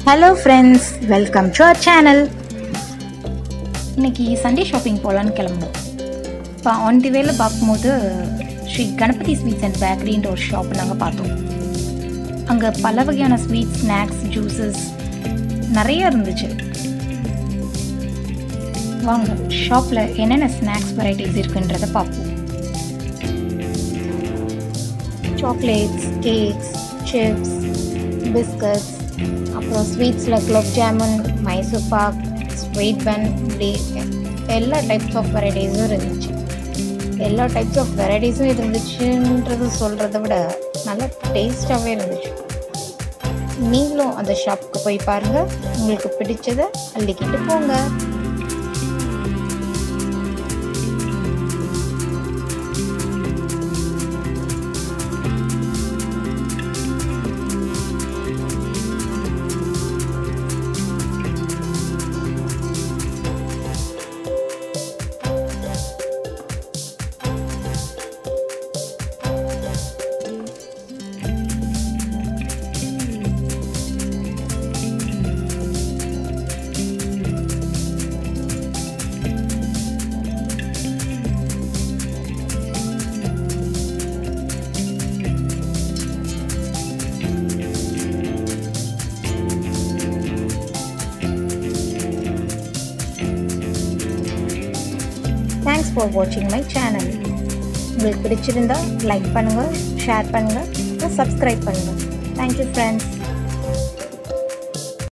hello friends welcome to our channel இன்னைக்கு Sunday shopping போகலான்னு கிளம்புனோம் இப்போ ஆன் தி வேல பார்க்கும்போது ஸ்ரீ கணபதி ஸ்வீட்ஸ் அண்ட் பேக்கரின்ற ஒரு ஷாப் நாங்கள் பார்த்தோம் அங்கே பல வகையான ஸ்வீட்ஸ் ஸ்நாக்ஸ் ஜூஸஸ் நிறைய இருந்துச்சு வாங்க ஷாப்பில் என்னென்ன ஸ்நாக்ஸ் வெரைட்டிஸ் இருக்குன்றதை பார்ப்போம் சாக்லேட்ஸ் கேக்ஸ் சிப்ஸ் பிஸ்கட்ஸ் அப்புறம் ஸ்வீட்ஸில் குலோப் ஜாமுன் மைசூர் பாக் ஸ்வீட் பன் இப்படி எல்லா டைப்ஸ் ஆஃப் வெரைட்டிஸும் இருந்துச்சு எல்லா டைப்ஸ் ஆஃப் வெரைட்டிஸும் இருந்துச்சுன்றது சொல்கிறத விட நல்லா டேஸ்ட்டாகவே இருந்துச்சு நீங்களும் அந்த ஷாப்புக்கு போய் பாருங்கள் உங்களுக்கு பிடிச்சதை அள்ளிக்கிட்டு போங்க தேங்க்ஸ் ஃபார் வாட்சிங் மை சேனல் உங்களுக்கு பிடிச்சிருந்தா லைக் பண்ணுங்கள் ஷேர் பண்ணுங்கள் சப்ஸ்கிரைப் பண்ணுங்கள் தேங்க்யூ ஃப்ரெண்ட்ஸ்